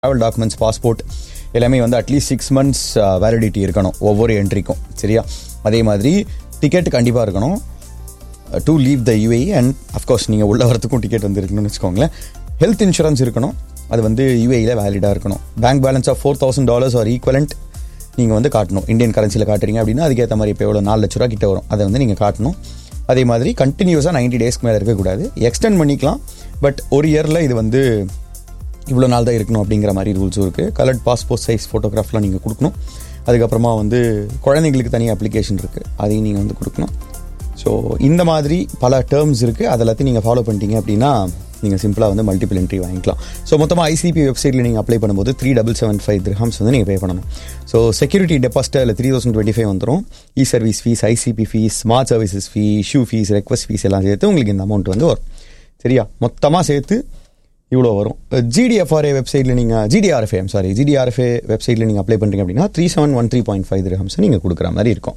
Travel documents passport எல்லாமே வந்து at least six months validity இருக்கணும் ஒவ்வொரு என்ட்ரிக்கும் சரியா அதே மாதிரி டிக்கெட் கண்டிப்பாக இருக்கணும் to leave the UAE and of course நீங்கள் உள்ள வரத்துக்கும் டிக்கெட் வந்து இருக்கணும்னு வச்சுக்கோங்களேன் ஹெல்த் இன்சூரன்ஸ் இருக்கணும் அது வந்து யூஏயில் வேலிடாக இருக்கணும் bank balance of four thousand dollars or equivalent நீங்கள் வந்து காட்டணும் இந்தியன் கரன்சியில் காட்டுறீங்க அப்படின்னா அதுக்கேற்ற மாதிரி இப்போ எவ்வளோ நாலு லட்ச ரூபா கிட்ட வரும் அதை வந்து நீங்கள் காட்டணும் அதே மாதிரி கண்டினியூஸாக நைன்டி டேஸ்க்கு மேலே இருக்கக்கூடாது எக்ஸ்டெண்ட் பண்ணிக்கலாம் பட் ஒரு இயரில் இது வந்து இவ்வளோ நாள் தான் இருக்கணும் அப்படிங்கிற மாதிரி ரூல்ஸும் இருக்குது கலர்ட் பாஸ்போர்ட் சைஸ் ஃபோட்டோகிராஃப்லாம் நீங்கள் கொடுக்கணும் அதுக்கப்புறமா வந்து குழந்தைங்களுக்கு தனி அப்ளிகேஷன் இருக்குது அதையும் நீங்கள் வந்து கொடுக்கணும் ஸோ இந்த மாதிரி பல டேர்ம்ஸ் இருக்குது அது எல்லாத்தையும் நீங்கள் ஃபாலோ பண்ணிட்டீங்க அப்படின்னா நீங்கள் சிம்பிளாக வந்து மல்டிபிள் என்ட்ரி வாங்கிக்கலாம் ஸோ மொத்தமாக ஐசிபி வெப்சைட்டில் நீங்கள் அப்ளை பண்ணும்போது three double seven five dirhams வந்து நீங்கள் பே பண்ணணும் ஸோ செக்யூரிட்டி டெபாசிட்டில் இல்லை த்ரீ தௌசண்ட் டுவெண்ட்டி ஃபைவ் வந்துடும் e service fees ICP fees smart services fee issue fees request fees எல்லாம் சேர்த்து உங்களுக்கு இந்த அமௌண்ட் வந்து வரும் சரியா மொத்தமாக சேர்த்து இவ்வளோ வரும் ஜிடிஎஃப்ஆர்ஏ வெப்சைட்டில் நீங்கள் ஜிடிஆர்எஃப்ஏ சாரி ஜிடிஆர்எஃப்ஏ வெப்சைட்டில் நீங்கள் அப்ளை பண்ணுறீங்க அப்படின்னா three seven one three point five dirhams நீங்கள் கொடுக்குற மாதிரி இருக்கும்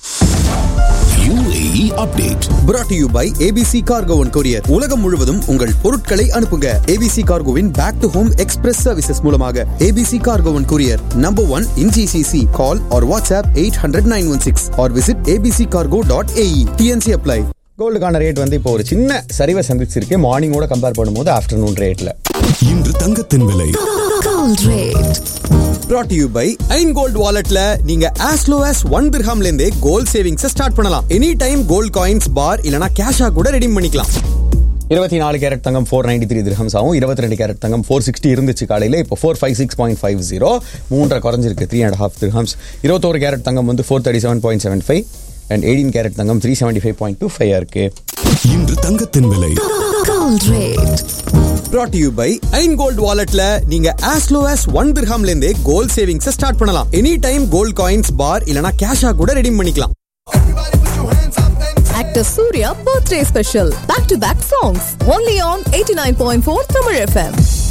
UAE update. brought to you by ABC Cargo and Courier. உலகம் முழுவதும் உங்கள் பொருட்களை அனுப்புங்க ABC Cargoவின் back to home express services மூலமாக ABC Cargo and Courier number one in GCC. Call or WhatsApp 800-916 or visit abccargo.ae. TNC apply. கோல்டுக்கான rate வந்து இப்போ ஒரு சின்ன சரிவை சந்திச்சிருக்கு மார்னிங்கோட கம்பேர் பண்ணும்போது ஆஃப்டர்நூன் ரேட்டில் இன்று தங்கத்தின் விலை Gold rate. brought to you by Ain gold வாலெட்ல நீங்க as low as ஒன் திர்ஹாம்ல இருந்தே கோல்ட் சேவிங்ஸ் ஸ்டார்ட் பண்ணலாம் any time gold coins bar இல்லனா கேஷா கூட ரெடீம் பண்ணிக்கலாம் இருபத்தி நாலு கேரட் தங்கம் ஃபோர் நைன்டி த்ரீ திரஹம்ஸ் ஆகும் இருபத்தி ரெண்டு கேரட் தங்கம் ஃபோர் சிக்ஸ்டி இருந்துச்சு காலையில் இப்போ four five six point five zero மூன்றரை குறைஞ்சிருக்கு த்ரீ அண்ட் ஹாஃப் திரஹம்ஸ் இருபத்தோரு கேரட் தங்கம் வந்து four thirty seven point seven five and eighteen carat தங்கம் three seventy five point two five இருக்கு இன்று தங்கத்தின் விலை Gold rate. brought to you by Ain gold வாலெட்ல நீங்க as low as ஒன் திர்ஹாம்ல இருந்தே கோல்ட் சேவிங்ஸ் ஸ்டார்ட் பண்ணலாம் any time gold coins bar இல்லனா கேஷா கூட ரெடீம் பண்ணிக்கலாம் Actor Surya birthday special. Back to back songs. Only on 89.4 Tamil FM.